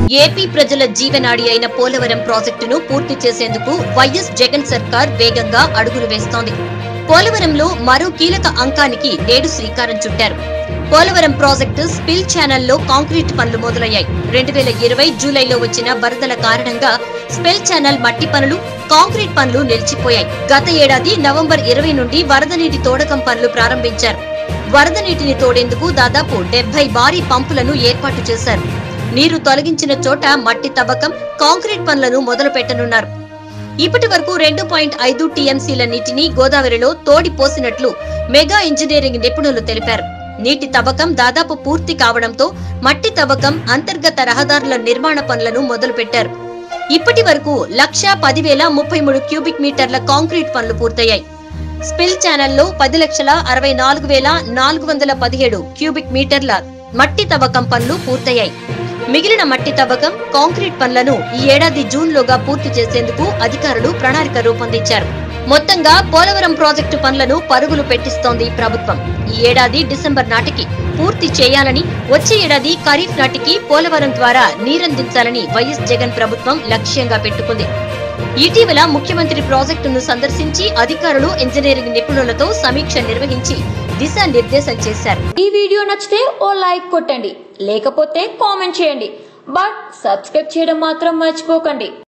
AP ప్రజల జీవనాడి అయిన పోలవరం ప్రాజెక్టును పూర్తి చేసేందుకు వైఎస్ జగన్ సర్కార్ వేగంగా అడుగులు వేస్తోంది పోలవరంలో మరో కీలక అంకానికి నేడు శ్రీకారం చుట్టారు పోలవరం ప్రాజెక్టు స్పిల్ ఛానల్లో కాంక్రీట్ పనులు మొదలయ్యాయి రెండు వేల ఇరవై జూలైలో వచ్చిన వరదల కారణంగా స్పిల్ ఛానల్ మట్టి పనులు కాంక్రీట్ పనులు నిలిచిపోయాయి గత ఏడాది నవంబర్ ఇరవై నుండి వరద నీటి తోడకం పనులు ప్రారంభించారు వరద నీటిని తోడేందుకు దాదాపు డెబ్బై భారీ పంపులను ఏర్పాటు చేశారు నీరు తొలగించిన చోట మట్టి తవ్వకం కాంక్రీట్ పనులను మొదలు పెట్టనున్నారు ఇప్పటి వరకు రెండు పాయింట్ ఐదు టీఎంసీల నీటిని గోదావరిలో తోడి పోసినట్లు మెగా ఇంజనీరింగ్ నిపుణులు తెలిపారు నీటి తవ్వకం దాదాపు పూర్తి కావడంతో మట్టి తవ్వకం అంతర్గత రహదారుల నిర్మాణ పనులను మొదలుపెట్టారు ఇప్పటి వరకు లక్ష పదివేల ముప్పై మూడు క్యూబిక్ మీటర్ల కాంక్రీట్ పనులు పూర్తయ్యాయి స్పిల్ ఛానల్లో పది లక్షల అరవై నాలుగు వేల నాలుగు వందల పదిహేడు క్యూబిక్ మీటర్ల మట్టి తవ్వకం పనులు పూర్తయ్యాయి మిగిలిన మట్టి తవ్వకం కాంక్రీట్ పనులను ఈ ఏడాది జూన్ లోగా పూర్తి చేసేందుకు అధికారులు ప్రణాళిక రూపొందించారు మొత్తంగా పోలవరం ప్రాజెక్టు పనులను పరుగులు పెట్టిస్తోంది ప్రభుత్వం ఈ ఏడాది డిసెంబర్ నాటికి పూర్తి చేయాలని వచ్చే ఏడాది ఖరీఫ్ నాటికి పోలవరం ద్వారా నీరందించాలని వైఎస్ జగన్ ప్రభుత్వం లక్ష్యంగా పెట్టుకుంది ఇటీవల ముఖ్యమంత్రి ప్రాజెక్టును సందర్శించి అధికారులు ఇంజనీరింగ్ నిపుణులతో సమీక్ష నిర్వహించి దిశానిర్దేశం చేశారు ఈ వీడియో నచ్చితే ఓ లైక్ కొట్టండి లేకపోతే కామెంట్ చేయండి బట్ సబ్స్క్రైబ్ చేయడం మాత్రం మర్చిపోకండి